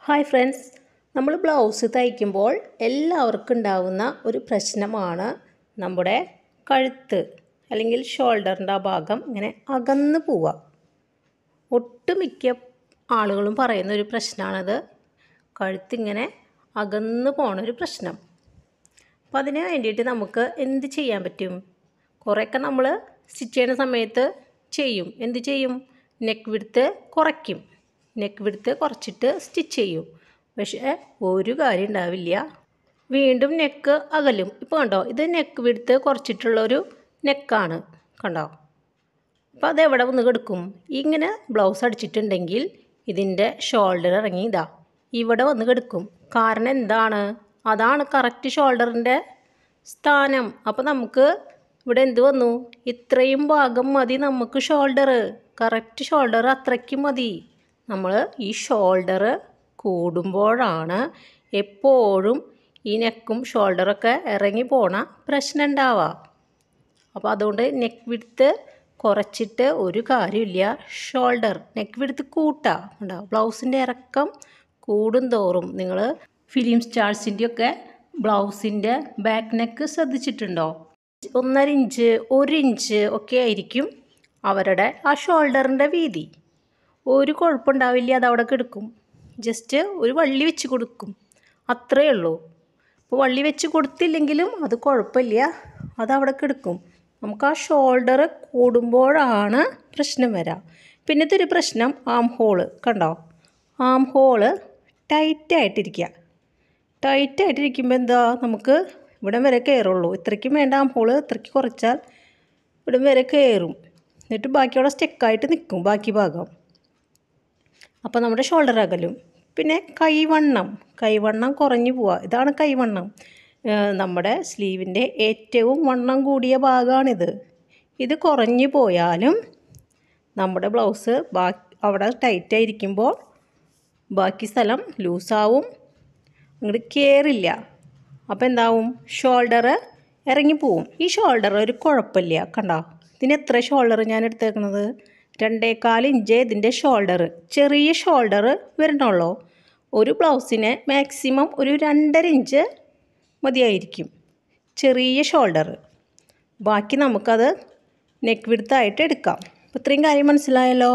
hi friends നമ്മൾ blouse തയ്ക്കുമ്പോൾ എല്ലാവർക്കും ഉണ്ടാവുന്ന ഒരു പ്രശ്നമാണ് നമ്മുടെ കഴുത്ത് അല്ലെങ്കിൽ ഷോൾഡറിൻ്റെ ആ ഭാഗം ഇങ്ങനെ അകന്ന് പോവുക ഒട്ടുമിക്ക ആളുകളും പറയുന്ന ഒരു പ്രശ്നമാണത് കഴുത്തിങ്ങനെ അകന്ന് പോണ ഒരു പ്രശ്നം അപ്പോൾ അതിന് വേണ്ടിയിട്ട് നമുക്ക് എന്ത് ചെയ്യാൻ പറ്റും കുറേയൊക്കെ നമ്മൾ സ്റ്റിച്ച് ചെയ്യുന്ന സമയത്ത് ചെയ്യും എന്ത് ചെയ്യും നെക്ക് വിടുത്ത് കുറയ്ക്കും നെക്ക് വിടുത്ത് കുറച്ചിട്ട് സ്റ്റിച്ച് ചെയ്യും പക്ഷേ ഒരു കാര്യം ഉണ്ടാവില്ല വീണ്ടും നെക്ക് അകലും ഇപ്പോൾ കണ്ടോ ഇത് നെക്ക് വിടുത്ത് കുറച്ചിട്ടുള്ളൊരു നെക്കാണ് കണ്ടോ അപ്പോൾ അത് എവിടെ വന്ന് കിടക്കും ഇങ്ങനെ ബ്ലൗസ് അടിച്ചിട്ടുണ്ടെങ്കിൽ ഇതിൻ്റെ ഷോൾഡർ ഇറങ്ങി ഇതാ ഇവിടെ വന്ന് കിടക്കും കാരണം എന്താണ് അതാണ് കറക്റ്റ് ഷോൾഡറിൻ്റെ സ്ഥാനം അപ്പോൾ നമുക്ക് ഇവിടെ എന്ത് വന്നു ഇത്രയും ഭാഗം മതി നമുക്ക് ഷോൾഡർ കറക്റ്റ് ഷോൾഡർ അത്രയ്ക്ക് മതി നമ്മൾ ഈ ഷോൾഡർ കൂടുമ്പോഴാണ് എപ്പോഴും ഈ നെക്കും ഷോൾഡറൊക്കെ ഇറങ്ങി പോണ പ്രശ്നം ഉണ്ടാവുക അപ്പോൾ അതുകൊണ്ട് നെക്ക് വിടുത്ത് കുറച്ചിട്ട് ഒരു കാര്യമില്ല ഷോൾഡർ നെക്ക് വിടുത്ത് കൂട്ടാം ഉണ്ടാവും ബ്ലൗസിൻ്റെ ഇറക്കം കൂടും തോറും നിങ്ങൾ ഫിലിം സ്റ്റാർസിൻ്റെയൊക്കെ ബ്ലൗസിൻ്റെ ബാക്ക് നെക്ക് ശ്രദ്ധിച്ചിട്ടുണ്ടോ ഒന്നര ഇഞ്ച് ഒരു ഇഞ്ച് ഒക്കെ ആയിരിക്കും അവരുടെ ആ ഷോൾഡറിൻ്റെ വീതി ഒരു കുഴപ്പമുണ്ടാവില്ല അത് അവിടെ കിടക്കും ജസ്റ്റ് ഒരു വള്ളി വെച്ച് കൊടുക്കും അത്രയേ ഉള്ളൂ അപ്പോൾ വള്ളി വെച്ച് കൊടുത്തില്ലെങ്കിലും അത് കുഴപ്പമില്ല അത് അവിടെ കിടക്കും നമുക്ക് ആ ഷോൾഡർ കൂടുമ്പോഴാണ് പ്രശ്നം വരാം പിന്നത്തെ ഒരു പ്രശ്നം ആം ഹോള് കണ്ടോ ആം ഹോള് ടൈറ്റായിട്ടിരിക്കുക ടൈറ്റായിട്ടിരിക്കുമ്പോൾ എന്താ നമുക്ക് ഇവിടം വരെ കയറുള്ളൂ ഇത്രയ്ക്കും വേണ്ട ആം ഹോള് ഇത്രയ്ക്ക് കുറച്ചാൽ ഇവിടം വരെ കയറും എന്നിട്ട് ബാക്കി അവിടെ സ്റ്റെക്കായിട്ട് നിൽക്കും ബാക്കി ഭാഗം അപ്പോൾ നമ്മുടെ ഷോൾഡർ അകലും പിന്നെ കൈവണ്ണം കൈവണ്ണം കുറഞ്ഞു പോവുക ഇതാണ് കൈവണ്ണം നമ്മുടെ സ്ലീവിൻ്റെ ഏറ്റവും വണ്ണം കൂടിയ ഭാഗമാണിത് ഇത് കുറഞ്ഞു പോയാലും നമ്മുടെ ബ്ലൗസ് ബാക്കി അവിടെ ടൈറ്റായിരിക്കുമ്പോൾ ബാക്കി സ്ഥലം ലൂസാവും അങ്ങോട്ട് കയറില്ല അപ്പോൾ എന്താവും ഷോൾഡർ ഇറങ്ങിപ്പോവും ഈ ഷോൾഡർ ഒരു കുഴപ്പമില്ല കണ്ടോ ഇതിന് എത്ര ഷോൾഡർ ഞാൻ എടുത്തേക്കണത് രണ്ടേകാൽ ഇഞ്ച് ഇതിൻ്റെ ഷോൾഡർ ചെറിയ ഷോൾഡർ വരണുള്ളൂ ഒരു ബ്ലൗസിന് മാക്സിമം ഒരു രണ്ടര ഇഞ്ച് മതിയായിരിക്കും ചെറിയ ഷോൾഡർ ബാക്കി നമുക്കത് നെക്ക് വിടുത്തായിട്ട് എടുക്കാം അപ്പോൾ ഇത്രയും കാര്യം മനസ്സിലായല്ലോ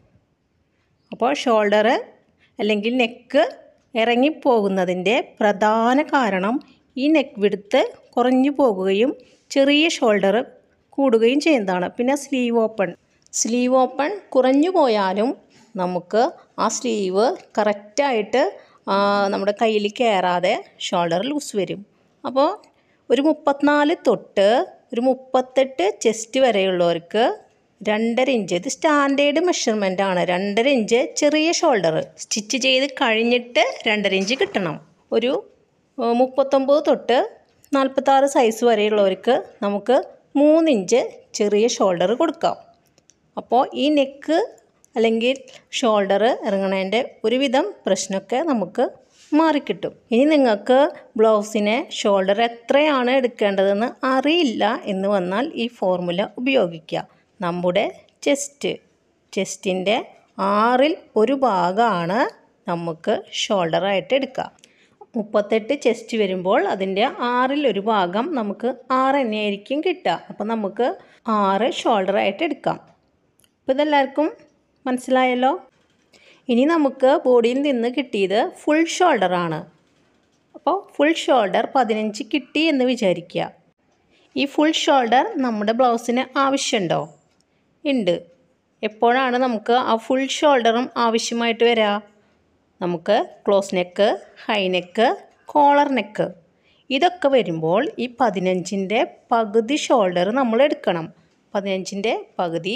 അപ്പോൾ ഷോൾഡർ അല്ലെങ്കിൽ നെക്ക് ഇറങ്ങിപ്പോകുന്നതിൻ്റെ പ്രധാന കാരണം ഈ നെക്ക് വിടുത്ത് കുറഞ്ഞു പോകുകയും ചെറിയ ഷോൾഡർ കൂടുകയും ചെയ്യുന്നതാണ് പിന്നെ സ്ലീവ് ഓപ്പൺ സ്ലീവ് ഓപ്പൺ കുറഞ്ഞു പോയാലും നമുക്ക് ആ സ്ലീവ് കറക്റ്റായിട്ട് നമ്മുടെ കയ്യിൽ കയറാതെ ഷോൾഡർ ലൂസ് വരും അപ്പോൾ ഒരു മുപ്പത്തിനാല് തൊട്ട് ഒരു മുപ്പത്തെട്ട് ചെസ്റ്റ് വരെയുള്ളവർക്ക് രണ്ടര ഇഞ്ച് ഇത് സ്റ്റാൻഡേർഡ് മെഷർമെൻ്റ് ആണ് രണ്ടര ഇഞ്ച് ചെറിയ ഷോൾഡർ സ്റ്റിച്ച് ചെയ്ത് കഴിഞ്ഞിട്ട് രണ്ടര ഇഞ്ച് കിട്ടണം ഒരു മുപ്പത്തൊമ്പത് തൊട്ട് നാൽപ്പത്താറ് സൈസ് വരെയുള്ളവർക്ക് നമുക്ക് മൂന്നിഞ്ച് ചെറിയ ഷോൾഡർ കൊടുക്കാം അപ്പോൾ ഈ നെക്ക് അല്ലെങ്കിൽ ഷോൾഡർ ഇറങ്ങണതിൻ്റെ ഒരുവിധം പ്രശ്നമൊക്കെ നമുക്ക് മാറിക്കിട്ടും ഇനി നിങ്ങൾക്ക് ബ്ലൗസിന് ഷോൾഡർ എത്രയാണ് എടുക്കേണ്ടതെന്ന് അറിയില്ല എന്ന് വന്നാൽ ഈ ഫോർമുല ഉപയോഗിക്കുക നമ്മുടെ ചെസ്റ്റ് ചെസ്റ്റിൻ്റെ ആറിൽ ഒരു ഭാഗമാണ് നമുക്ക് ഷോൾഡറായിട്ട് എടുക്കുക മുപ്പത്തെട്ട് ചെസ്റ്റ് വരുമ്പോൾ അതിൻ്റെ ആറിൽ ഒരു ഭാഗം നമുക്ക് ആറ് തന്നെയായിരിക്കും കിട്ടുക അപ്പോൾ നമുക്ക് ആറ് ഷോൾഡറായിട്ട് എടുക്കാം അപ്പോൾ ഇതെല്ലാവർക്കും മനസ്സിലായല്ലോ ഇനി നമുക്ക് ബോഡിയിൽ നിന്ന് കിട്ടിയത് ഫുൾ ഷോൾഡറാണ് അപ്പോൾ ഫുൾ ഷോൾഡർ പതിനഞ്ച് കിട്ടി എന്ന് വിചാരിക്കുക ഈ ഫുൾ ഷോൾഡർ നമ്മുടെ ബ്ലൗസിന് ആവശ്യമുണ്ടോ ഉണ്ട് എപ്പോഴാണ് നമുക്ക് ആ ഫുൾ ഷോൾഡറും ആവശ്യമായിട്ട് വരിക നമുക്ക് close neck high neck collar neck ഇതൊക്കെ വരുമ്പോൾ ഈ പതിനഞ്ചിൻ്റെ പകുതി ഷോൾഡർ നമ്മൾ എടുക്കണം പതിനഞ്ചിൻ്റെ പകുതി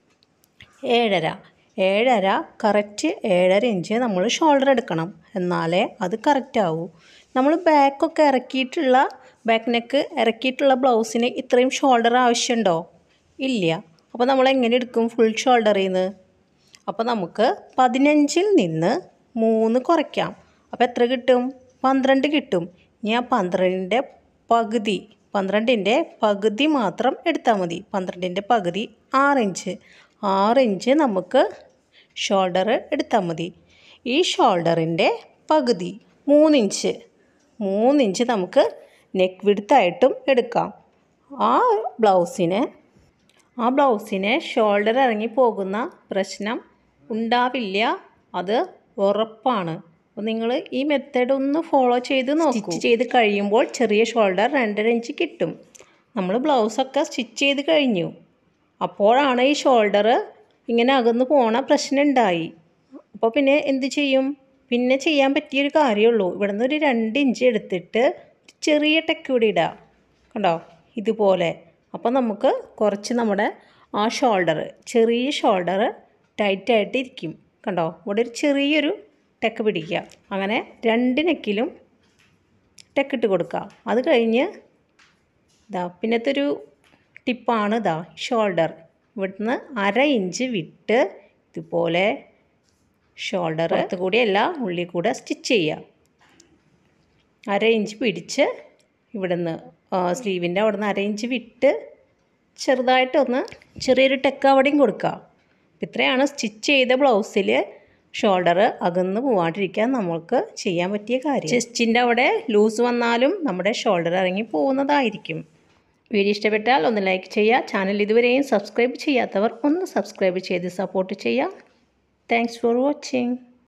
ഏഴര ഏഴര കറക്റ്റ് ഏഴര ഇഞ്ച് നമ്മൾ ഷോൾഡർ എടുക്കണം എന്നാലേ അത് കറക്റ്റ് ആവൂ നമ്മൾ ബാക്കൊക്കെ ഇറക്കിയിട്ടുള്ള ബാക്ക് നെക്ക് ഇറക്കിയിട്ടുള്ള ബ്ലൗസിന് ഇത്രയും ഷോൾഡർ ആവശ്യമുണ്ടോ ഇല്ല അപ്പോൾ നമ്മൾ എങ്ങനെ എടുക്കും ഫുൾ ഷോൾഡറിൽ നിന്ന് അപ്പോൾ നമുക്ക് പതിനഞ്ചിൽ നിന്ന് മൂന്ന് കുറയ്ക്കാം അപ്പോൾ എത്ര കിട്ടും പന്ത്രണ്ട് കിട്ടും ഇനി ആ പന്ത്രണ്ടിൻ്റെ പകുതി പന്ത്രണ്ടിൻ്റെ പകുതി മാത്രം എടുത്താൽ മതി പന്ത്രണ്ടിൻ്റെ പകുതി ആറ് ഇഞ്ച് ആറ് ഇഞ്ച് നമുക്ക് ഷോൾഡർ എടുത്താൽ മതി ഈ ഷോൾഡറിൻ്റെ പകുതി മൂന്നിഞ്ച് മൂന്നിഞ്ച് നമുക്ക് നെക്ക് വിടുത്തായിട്ടും എടുക്കാം ആ ബ്ലൗസിന് ആ ബ്ലൗസിന് ഷോൾഡർ ഇറങ്ങി പോകുന്ന പ്രശ്നം ഉണ്ടാവില്ല അത് ഉറപ്പാണ് അപ്പോൾ നിങ്ങൾ ഈ മെത്തേഡ് ഒന്ന് ഫോളോ ചെയ്ത് നോക്കൂ ചെയ്ത് കഴിയുമ്പോൾ ചെറിയ ഷോൾഡർ രണ്ടര ഇഞ്ച് കിട്ടും നമ്മൾ ബ്ലൗസൊക്കെ സ്റ്റിച്ച് ചെയ്ത് കഴിഞ്ഞു അപ്പോഴാണ് ഈ ഷോൾഡർ ഇങ്ങനെ അകന്ന് പോണ പ്രശ്നം ഉണ്ടായി അപ്പോൾ പിന്നെ എന്ത് ചെയ്യും പിന്നെ ചെയ്യാൻ പറ്റിയൊരു കാര്യമുള്ളൂ ഇവിടെ നിന്ന് ഒരു രണ്ട് ഇഞ്ച് എടുത്തിട്ട് ചെറിയ ടെക്ക് ഇവിടെ ഇടാം കണ്ടോ ഇതുപോലെ അപ്പോൾ നമുക്ക് കുറച്ച് നമ്മുടെ ആ ഷോൾഡർ ചെറിയ ഷോൾഡർ ടൈറ്റായിട്ട് ഇരിക്കും കണ്ടോ ഇവിടെ ഒരു ചെറിയൊരു ടെക്ക് പിടിക്കുക അങ്ങനെ രണ്ട് നെക്കിലും ടെക്കിട്ട് കൊടുക്കുക അത് കഴിഞ്ഞ് ഇതാ പിന്നത്തെ ഒരു ടിപ്പാണ് ഇതാ ഷോൾഡർ ഇവിടുന്ന് അര ഇഞ്ച് വിട്ട് ഇതുപോലെ ഷോൾഡർ പുറത്ത് കൂടി അല്ല ഉള്ളിൽ കൂടെ സ്റ്റിച്ച് ചെയ്യുക അര ഇഞ്ച് പിടിച്ച് ഇവിടുന്ന് സ്ലീവിൻ്റെ അവിടെ നിന്ന് അര ഇഞ്ച് വിട്ട് ചെറുതായിട്ടൊന്ന് ചെറിയൊരു ടെക്ക് അവിടെയും കൊടുക്കുക ഇത്രയാണ് സ്റ്റിച്ച് ചെയ്ത ബ്ലൗസിൽ ഷോൾഡർ അകന്ന് പോവാണ്ടിരിക്കാൻ നമുക്ക് ചെയ്യാൻ പറ്റിയ കാര്യം ചെസ്റ്റിൻ്റെ അവിടെ ലൂസ് വന്നാലും നമ്മുടെ ഷോൾഡർ ഇറങ്ങി പോകുന്നതായിരിക്കും വീഡിയോ ഇഷ്ടപ്പെട്ടാൽ ഒന്ന് ലൈക്ക് ചെയ്യുക ചാനൽ ഇതുവരെയും സബ്സ്ക്രൈബ് ചെയ്യാത്തവർ ഒന്ന് സബ്സ്ക്രൈബ് ചെയ്ത് സപ്പോർട്ട് ചെയ്യുക താങ്ക്സ് ഫോർ വാച്ചിങ്